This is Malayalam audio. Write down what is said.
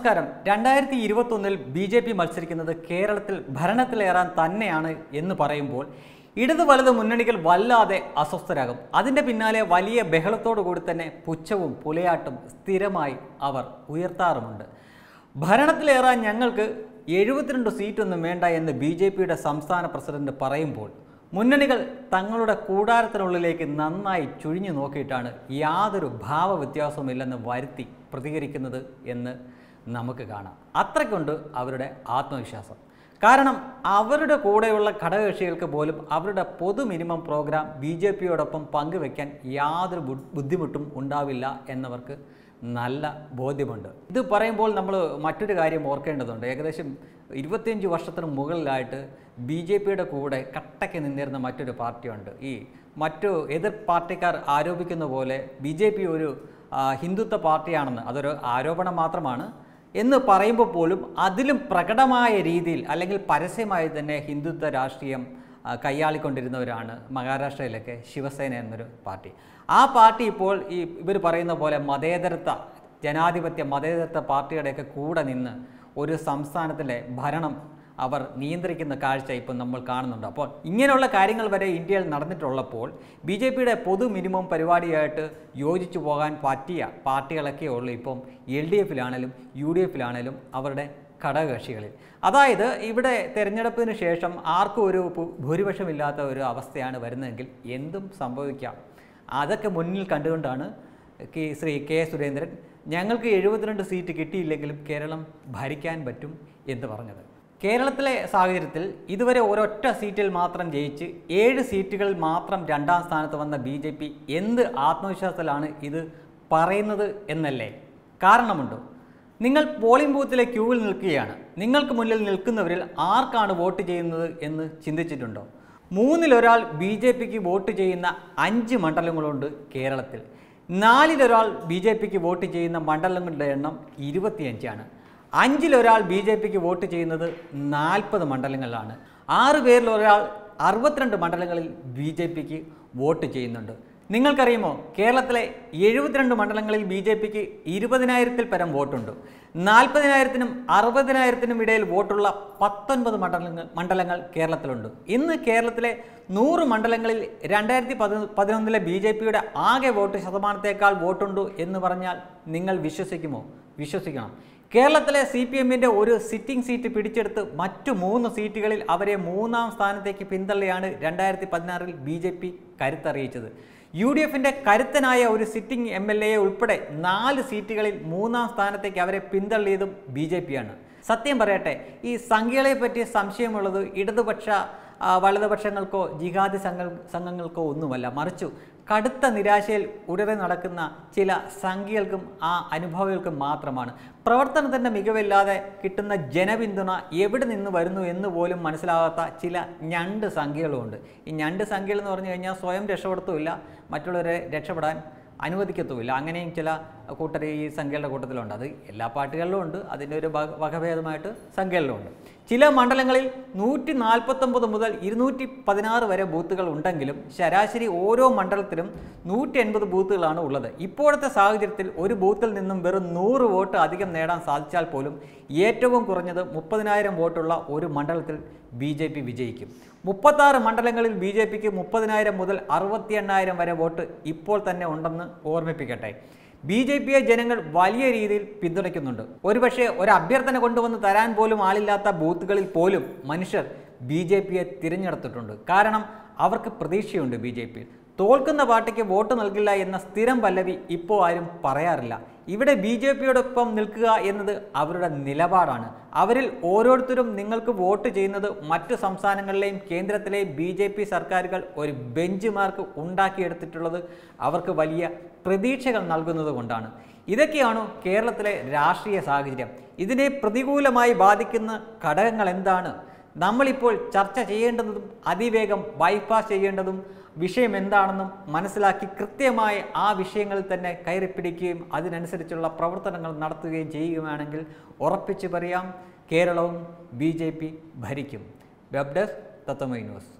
നമസ്കാരം രണ്ടായിരത്തി ഇരുപത്തൊന്നിൽ ബി ജെ പി മത്സരിക്കുന്നത് കേരളത്തിൽ ഭരണത്തിലേറാൻ തന്നെയാണ് എന്ന് പറയുമ്പോൾ ഇടത് വലത് മുന്നണികൾ വല്ലാതെ അസ്വസ്ഥരാകും അതിൻ്റെ പിന്നാലെ വലിയ ബഹളത്തോടു കൂടി തന്നെ പുച്ഛവും പുലയാട്ടും സ്ഥിരമായി അവർ ഉയർത്താറുമുണ്ട് ഭരണത്തിലേറാൻ ഞങ്ങൾക്ക് എഴുപത്തിരണ്ട് സീറ്റൊന്നും വേണ്ട എന്ന് ബി ജെ പിയുടെ സംസ്ഥാന പ്രസിഡന്റ് പറയുമ്പോൾ മുന്നണികൾ തങ്ങളുടെ കൂടാരത്തിനുള്ളിലേക്ക് നന്നായി ചുഴിഞ്ഞു നോക്കിയിട്ടാണ് യാതൊരു ഭാവവ്യത്യാസവുമില്ലെന്ന് വരുത്തി പ്രതികരിക്കുന്നത് എന്ന് നമുക്ക് കാണാം അത്രയ്ക്കുണ്ട് അവരുടെ ആത്മവിശ്വാസം കാരണം അവരുടെ കൂടെയുള്ള ഘടകകക്ഷികൾക്ക് പോലും അവരുടെ പൊതു മിനിമം പ്രോഗ്രാം ബി ജെ പിയോടൊപ്പം പങ്കുവെക്കാൻ യാതൊരു ബു- ബുദ്ധിമുട്ടും ഉണ്ടാവില്ല എന്നവർക്ക് നല്ല ബോധ്യമുണ്ട് ഇത് പറയുമ്പോൾ നമ്മൾ മറ്റൊരു കാര്യം ഓർക്കേണ്ടതുണ്ട് ഏകദേശം ഇരുപത്തിയഞ്ച് വർഷത്തിന് മുകളിലായിട്ട് ബി ജെ പിയുടെ കൂടെ കട്ടയ്ക്ക് നിന്നിരുന്ന മറ്റൊരു പാർട്ടിയുണ്ട് ഈ മറ്റു എതിർ പാർട്ടിക്കാർ ആരോപിക്കുന്ന പോലെ ബി ജെ പി ഒരു ആ, ഹിന്ദുത്വ പാർട്ടിയാണെന്ന് അതൊരു ആരോപണം മാത്രമാണ് എന്ന് പറയുമ്പോൾ പോലും അതിലും പ്രകടമായ രീതിയിൽ അല്ലെങ്കിൽ പരസ്യമായി തന്നെ ഹിന്ദുത്വ രാഷ്ട്രീയം ആ, കൈയാളിക്കൊണ്ടിരുന്നവരാണ് മഹാരാഷ്ട്രയിലൊക്കെ ശിവസേന എന്നൊരു പാർട്ടി ആ പാർട്ടി ഇപ്പോൾ ഈ ഇവർ പറയുന്ന പോലെ മതേതരത്വ ജനാധിപത്യ മതേതരത്വ പാർട്ടിയുടെയൊക്കെ കൂടെ നിന്ന് ഒരു സംസ്ഥാനത്തിലെ ഭരണം അവർ നിയന്ത്രിക്കുന്ന കാഴ്ച ഇപ്പം നമ്മൾ കാണുന്നുണ്ട് അപ്പോൾ ഇങ്ങനെയുള്ള കാര്യങ്ങൾ വരെ ഇന്ത്യയിൽ നടന്നിട്ടുള്ളപ്പോൾ ബി ജെ പിയുടെ പൊതു മിനിമം പരിപാടിയായിട്ട് യോജിച്ചു പോകാൻ പറ്റിയ പാർട്ടികളൊക്കെ ഉള്ളൂ ഇപ്പം എൽ ഡി എഫിലാണേലും യു ഡി എഫിലാണേലും അവരുടെ ഘടകകക്ഷികളിൽ അതായത് ഇവിടെ തെരഞ്ഞെടുപ്പിന് ശേഷം ആർക്കും ഒരു ഭൂ- ഭൂരിപക്ഷമില്ലാത്ത ഒരു അവസ്ഥയാണ് വരുന്നതെങ്കിൽ എന്തും സംഭവിക്കാം അതൊക്കെ മുന്നിൽ കണ്ടുകൊണ്ടാണ് കെ ശ്രീ കെ സുരേന്ദ്രൻ ഞങ്ങൾക്ക് എഴുപത്തിരണ്ട് സീറ്റ് കിട്ടിയില്ലെങ്കിലും കേരളം ഭരിക്കാൻ പറ്റും എന്ന് പറഞ്ഞത് കേരളത്തിലെ സാഹചര്യത്തിൽ ഇതുവരെ ഒരൊറ്റ സീറ്റിൽ മാത്രം ജയിച്ച് ഏഴ് സീറ്റുകളിൽ മാത്രം രണ്ടാം സ്ഥാനത്ത് വന്ന ബി ജെ പി എന്ത് ആത്മവിശ്വാസത്തിലാണ് ഇത് പറയുന്നത് എന്നല്ലേ കാരണമുണ്ടോ നിങ്ങൾ പോളിംഗ് ബൂത്തിലെ ക്യൂവിൽ നിൽക്കുകയാണ് നിങ്ങൾക്ക് മുന്നിൽ നിൽക്കുന്നവരിൽ ആർക്കാണ് വോട്ട് ചെയ്യുന്നത് എന്ന് ചിന്തിച്ചിട്ടുണ്ടോ മൂന്നിലൊരാൾ ബി ജെ പിക്ക് വോട്ട് ചെയ്യുന്ന അഞ്ച് മണ്ഡലങ്ങളുണ്ട് കേരളത്തിൽ നാലിലൊരാൾ ബി ജെ പിക്ക് വോട്ട് ചെയ്യുന്ന മണ്ഡലങ്ങളുടെ എണ്ണം ഇരുപത്തിയഞ്ചാണ് അഞ്ചിലൊരാൾ ബി ജെ പിക്ക് വോട്ട് ചെയ്യുന്നത് നാൽപ്പത് മണ്ഡലങ്ങളിലാണ് ആറ് പേരിൽ ഒരാൾ അറുപത്തിരണ്ട് മണ്ഡലങ്ങളിൽ ബി ജെ പിക്ക് വോട്ട് ചെയ്യുന്നുണ്ട് നിങ്ങൾക്കറിയുമോ കേരളത്തിലെ എഴുപത്തിരണ്ട് മണ്ഡലങ്ങളിൽ ബി ജെ പിക്ക് ഇരുപതിനായിരത്തിൽ പരം വോട്ടുണ്ട് നാൽപ്പതിനായിരത്തിനും അറുപതിനായിരത്തിനും ഇടയിൽ വോട്ടുള്ള പത്തൊൻപത് മണ്ഡലങ്ങൾ മണ്ഡലങ്ങൾ കേരളത്തിലുണ്ട് ഇന്ന് കേരളത്തിലെ നൂറ് മണ്ഡലങ്ങളിൽ രണ്ടായിരത്തി പതി പതിനൊന്നിലെ ബി ജെ പിയുടെ ആകെ വോട്ട് ശതമാനത്തേക്കാൾ വോട്ടുണ്ട് എന്ന് പറഞ്ഞാൽ നിങ്ങൾ വിശ്വസിക്കുമോ വിശ്വസിക്കണം കേരളത്തിലെ സി പി എമ്മിൻ്റെ ഒരു സിറ്റിംഗ് സീറ്റ് പിടിച്ചെടുത്ത് മറ്റു മൂന്ന് സീറ്റുകളിൽ അവരെ മൂന്നാം സ്ഥാനത്തേക്ക് പിന്തള്ളിയാണ് രണ്ടായിരത്തി പതിനാറിൽ ബി ജെ പി കരുത്തറിയിച്ചത് യു ഡി എഫിൻ്റെ കരുത്തനായ ഒരു സിറ്റിംഗ് എം എൽ എയെ ഉൾപ്പെടെ നാല് സീറ്റുകളിൽ മൂന്നാം സ്ഥാനത്തേക്ക് അവരെ പിന്തള്ളിയതും ബി ജെ പിയാണ് സത്യം പറയട്ടെ ഈ സംഖ്യകളെ പറ്റി സംശയമുള്ളത് ഇടതുപക്ഷ ആ, വലതുപക്ഷങ്ങൾക്കോ ജിഹാദി സംഘ സംഘങ്ങൾക്കോ ഒന്നുമല്ല മറിച്ചു കടുത്ത നിരാശയിൽ ഉടനെ നടക്കുന്ന ചില സംഖ്യകൾക്കും ആ അനുഭവികൾക്കും മാത്രമാണ് പ്രവർത്തനത്തിൻ്റെ മികവില്ലാതെ കിട്ടുന്ന ജനപിന്തുണ എവിടെ നിന്ന് വരുന്നു എന്ന് പോലും മനസ്സിലാകാത്ത ചില ഞണ്ട് സംഖ്യകളുമുണ്ട് ഈ ഞണ്ട് സംഖ്യകൾ എന്ന് പറഞ്ഞു കഴിഞ്ഞാൽ സ്വയം രക്ഷപ്പെടുത്തുമില്ല മറ്റുള്ളവരെ രക്ഷപ്പെടാൻ അനുവദിക്കത്തുമില്ല അങ്ങനെയും ചില കൂട്ടർ ഈ സംഖ്യകളുടെ കൂട്ടത്തിലുണ്ട് അത് എല്ലാ പാർട്ടികളിലും ഉണ്ട് അതിൻ്റെ ഒരു വക- വകഭേദമായിട്ട് സംഖ്യകളിലും ഉണ്ട് ചില മണ്ഡലങ്ങളിൽ നൂറ്റി നാൽപ്പത്തൊമ്പത് മുതൽ ഇരുന്നൂറ്റി പതിനാറ് വരെ ബൂത്തുകൾ ഉണ്ടെങ്കിലും ശരാശരി ഓരോ മണ്ഡലത്തിലും നൂറ്റി എൺപത് ബൂത്തുകളാണ് ഉള്ളത് ഇപ്പോഴത്തെ സാഹചര്യത്തിൽ ഒരു ബൂത്തിൽ നിന്നും വെറും നൂറ് വോട്ട് അധികം നേടാൻ സാധിച്ചാൽ പോലും ഏറ്റവും കുറഞ്ഞത് മുപ്പതിനായിരം വോട്ടുള്ള ഒരു മണ്ഡലത്തിൽ ബി ജെ പി വിജയിക്കും മുപ്പത്താറ് മണ്ഡലങ്ങളിൽ ബി ജെ പിക്ക് മുപ്പതിനായിരം മുതൽ അറുപത്തി എണ്ണായിരം വരെ വോട്ട് ഇപ്പോൾ തന്നെ ഉണ്ടെന്ന് ഓർമ്മിപ്പിക്കട്ടെ ബി ജെ പിയെ ജനങ്ങൾ വലിയ രീതിയിൽ പിന്തുണയ്ക്കുന്നുണ്ട് ഒരുപക്ഷെ ഒരു അഭ്യർത്ഥന കൊണ്ടുവന്ന് തരാൻ പോലും ആളില്ലാത്ത ബൂത്തുകളിൽ പോലും മനുഷ്യർ ബി ജെ പിയെ തിരഞ്ഞെടുത്തിട്ടുണ്ട് കാരണം അവർക്ക് പ്രതീക്ഷയുണ്ട് ബി ജെ പിയിൽ തോൽക്കുന്ന പാർട്ടിക്ക് വോട്ട് നൽകില്ല എന്ന സ്ഥിരം പല്ലവി ഇപ്പോൾ ആരും പറയാറില്ല ഇവിടെ ബി ജെ പിയോടൊപ്പം നിൽക്കുക എന്നത് അവരുടെ നിലപാടാണ് അവരിൽ ഓരോരുത്തരും നിങ്ങൾക്ക് വോട്ട് ചെയ്യുന്നത് മറ്റു സംസ്ഥാനങ്ങളിലെയും കേന്ദ്രത്തിലെയും ബി ജെ പി സർക്കാരുകൾ ഒരു ബെഞ്ച് മാർക്ക് ഉണ്ടാക്കിയെടുത്തിട്ടുള്ളത് അവർക്ക് വലിയ പ്രതീക്ഷകൾ നൽകുന്നത് കൊണ്ടാണ് ഇതൊക്കെയാണ് കേരളത്തിലെ രാഷ്ട്രീയ സാഹചര്യം ഇതിനെ പ്രതികൂലമായി ബാധിക്കുന്ന ഘടകങ്ങൾ എന്താണ് നമ്മളിപ്പോൾ ചർച്ച ചെയ്യേണ്ടതും അതിവേഗം ബൈപ്പാസ് ചെയ്യേണ്ടതും വിഷയം എന്താണെന്നും മനസ്സിലാക്കി കൃത്യമായി ആ വിഷയങ്ങളിൽ തന്നെ കയറിപ്പിടിക്കുകയും അതിനനുസരിച്ചുള്ള പ്രവർത്തനങ്ങൾ നടത്തുകയും ചെയ്യുകയാണെങ്കിൽ ഉറപ്പിച്ചു പറയാം കേരളവും ബി ഭരിക്കും വെബ് ഡെസ്ക് തത്വമൈ ന്യൂസ്